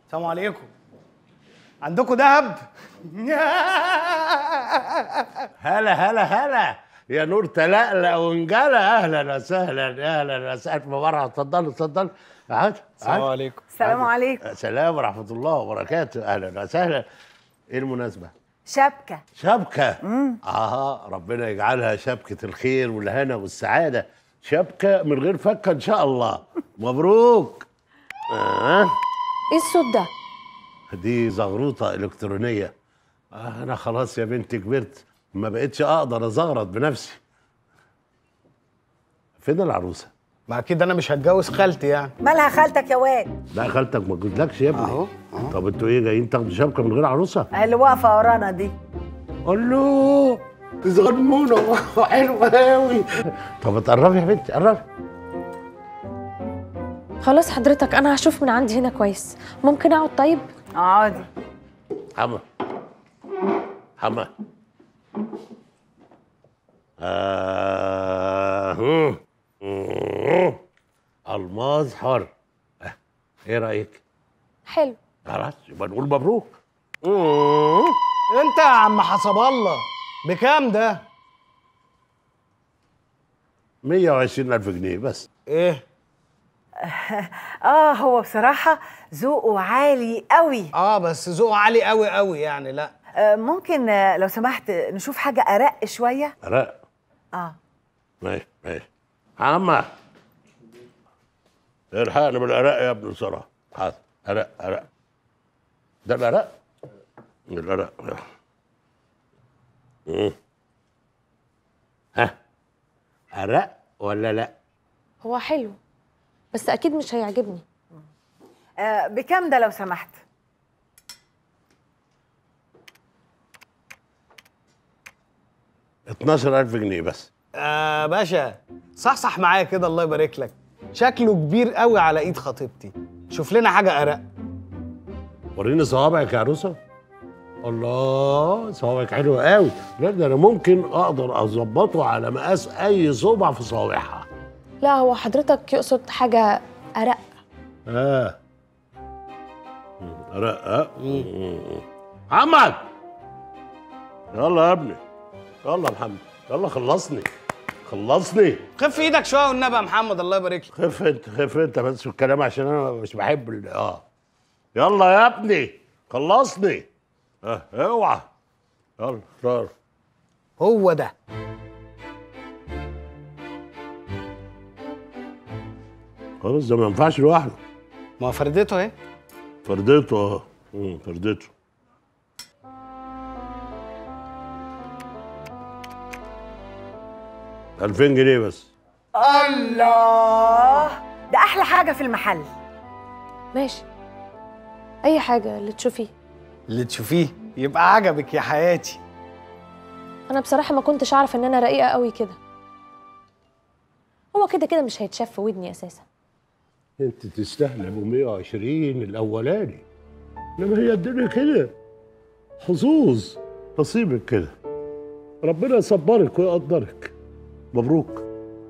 السلام عليكم عندكم دهب هلا هلا هلا يا نور تلألأ ونجلة اهلا وسهلا اهلا وسهلا مبارك اتفضل اتفضل تعال السلام عليكم السلام عليكم سلام ورحمة الله وبركاته اهلا وسهلا ايه المناسبة؟ شبكة شبكة اه ربنا يجعلها شبكة الخير والهنا والسعادة شبكة من غير فكة ان شاء الله مبروك آه. ايه الصوت ده دي زغروطة إلكترونية آه أنا خلاص يا بنتي كبرت ما بقتش أقدر أزغرط بنفسي فين العروسة؟ ما اكيد انا مش هتجوز خالتي يعني مالها خالتك يا واد لا خالتك ما تجوزلكش يا ابني أهو، طب انتوا ايه جايين تاخدوا شبكة من غير عروسة؟ اللي واقفة ورانا دي الله صغنونة حلوة أوي طب اتقربي يا بنتي قربي خلاص حضرتك انا هشوف من عندي هنا كويس ممكن اقعد طيب اقعدي حما حما آه. هم. هم. الماظ حر آه. ايه رايك حلو خلاص يبقى نقول مبروك هم. انت يا عم حسب الله بكام ده 120 الف جنيه بس ايه اه هو بصراحة ذوقه عالي قوي اه بس ذوقه عالي قوي قوي يعني لا آه ممكن آه لو سمحت نشوف حاجة أرق شوية رق اه ماشي ماشي عمة الحقني بالعراق يا ابني بسرعة حاضر عراق عراق ده العراق العراق مم. ها عراق ولا لا هو حلو بس اكيد مش هيعجبني آه بكام ده لو سمحت 12000 جنيه بس آه باشا صحصح معايا كده الله يبارك لك شكله كبير قوي على ايد خطيبتي شوف لنا حاجه ارق وريني صوابعك يا عروسة الله صوابعك حلوة قوي لا ده انا ممكن اقدر اظبطه على مقاس اي صوبع في صوابعها لا هو حضرتك يقصد حاجه ارق اه رقة محمد يلا يا ابني يلا يا محمد يلا خلصني خلصني خف ايدك شويه والنبي يا محمد الله يبارك لك خف انت خف انت بس في الكلام عشان انا مش بحب ال- اه يلا يا ابني خلصني اه اوعى يلا اختار هو ده خلاص ده ما ينفعش لوحده ما فردته اهي فرديته اه مم، فرديته ألفين جنيه بس الله ده أحلى حاجة في المحل ماشي اي حاجه اللي تشوفيه اللي تشوفيه يبقى عجبك يا حياتي انا بصراحه ما كنتش اعرف ان انا رقيقه قوي كده هو كده كده مش هيتشاف في ودني اساسا انت تستاهل ابو 120 الاولاني انما هي الدنيا كده حظوظ نصيبك كده ربنا يصبرك ويقدرك مبروك